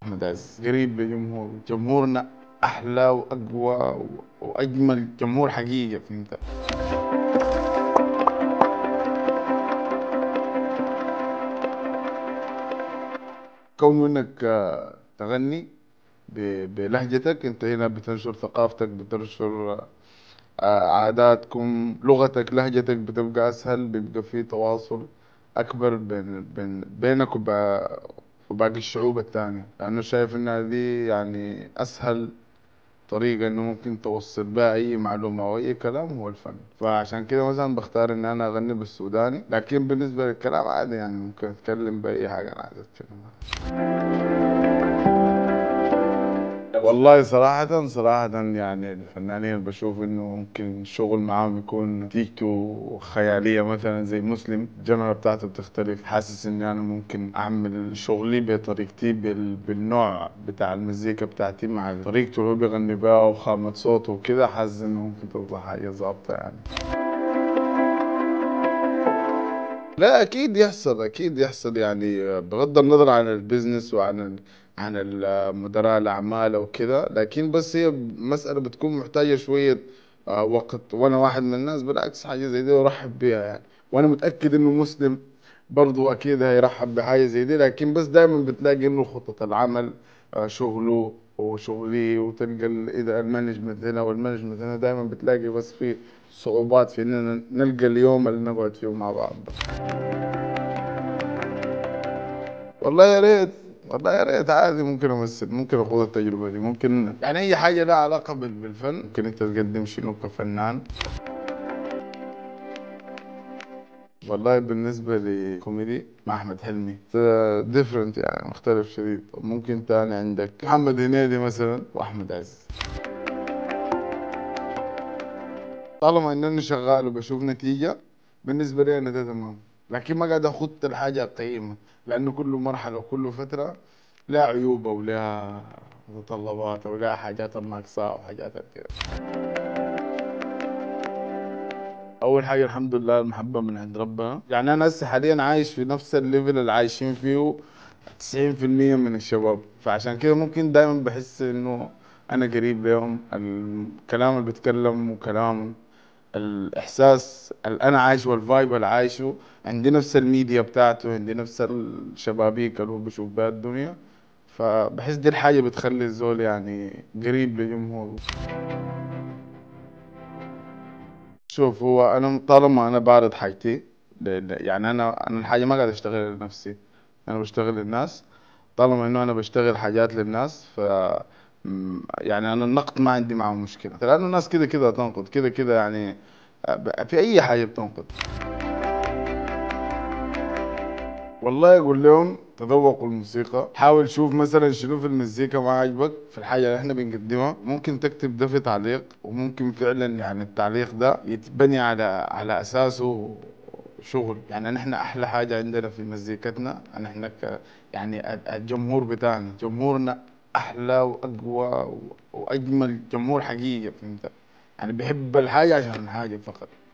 احمد عز قريب لجمهور جمهورنا احلى واقوى واجمل جمهور حقيقي فهمت كون انك آه، تغني ب- بلهجتك انت هنا بتنشر ثقافتك بتنشر آه، عاداتكم لغتك لهجتك بتبقى اسهل بيبقى في تواصل اكبر بين بين بينك وب- وباقي الشعوب التانية لانه شايف انها دي يعني اسهل طريقة انه ممكن توصل بها اي معلومة او اي كلام هو الفن فعشان كده مثلا بختار ان انا اغني بالسوداني لكن بالنسبة للكلام عادي يعني ممكن اتكلم باي حاجة انا عايز اتكلم والله صراحة صراحة يعني الفنانين بشوف انه ممكن الشغل معاهم يكون نتيجته خيالية مثلا زي مسلم الجنرا بتاعته بتختلف حاسس اني انا ممكن اعمل شغلي بطريقتي بال... بالنوع بتاع المزيكا بتاعتي مع طريقته اللي هو بيغني بها وخامة صوته وكده حاسس انه ممكن تطلع حاجة ظابطة يعني لا اكيد يحصل اكيد يحصل يعني بغض النظر عن البزنس وعن ال... عن ال- مدراء الاعمال او كده لكن بس هي مسألة بتكون محتاجة شوية آه، وقت وانا واحد من الناس بالعكس حاجة زي دي ارحب بيها يعني وانا متأكد انه مسلم برضو اكيد هيرحب بحاجة زي دي لكن بس دايما بتلاقي انه خطط العمل آه، شغله وشغلي وتلقى ال- اذا المانجمنت هنا والمانجمنت هنا دايما بتلاقي بس في صعوبات في اننا نلقى اليوم اللي نقعد فيه مع بعض والله يا ريت والله يا ريت عادي ممكن امثل ممكن اخوض التجربه دي ممكن يعني اي حاجه لها علاقه بال- بالفن ممكن انت تقدم شنو كفنان والله بالنسبة لكوميدي مع أحمد حلمي ديفرنت يعني مختلف شديد ممكن تاني عندك محمد هنيدي مثلا وأحمد عز طالما إنني شغال وبشوف نتيجة بالنسبة لي أنا ده تمام لكن ما قاعد أخط الحاجة قيمة لأنه كل مرحلة وكل فترة لها عيوبها ولها متطلباتها ولها حاجات الناقصة وحاجات كده أول حاجة الحمد لله المحبة من عند ربنا يعني أنا هسه حاليا عايش في نفس الليفل اللي عايشين فيه تسعين في المية من الشباب فعشان كده ممكن دايما بحس إنه أنا قريب لهم الكلام اللي بتكلم وكلام الإحساس اللي أنا عايشه والفايب اللي عايشه عندي نفس الميديا بتاعته عندي نفس الشبابيك اللي هو بشوف بها الدنيا فبحس دي الحاجة بتخلي الزول يعني قريب لجمهوره شوف هو انا طالما انا بعرض حاجتي ل- ل- يعني انا انا الحاجه ما قاعد اشتغل لنفسي انا بشتغل للناس طالما انه انا بشتغل حاجات للناس ف م- يعني انا النقد ما عندي معه مشكله لانه الناس كده كده تنقد كده كده يعني ب- في اي حاجه بتنقد والله اقول لهم تذوقوا الموسيقى حاول شوف مثلا شنو في المزيكا ما عجبك في الحاجة اللي احنا بنقدمها ممكن تكتب ده في تعليق وممكن فعلا يعني التعليق ده يتبني على على اساسه شغل يعني نحن احلى حاجة عندنا في مزيكتنا ان احنا ك يعني ال- الجمهور بتاعنا جمهورنا احلى واقوى واجمل جمهور حقيقي فهمت يعني بيحب الحاجة عشان الحاجة فقط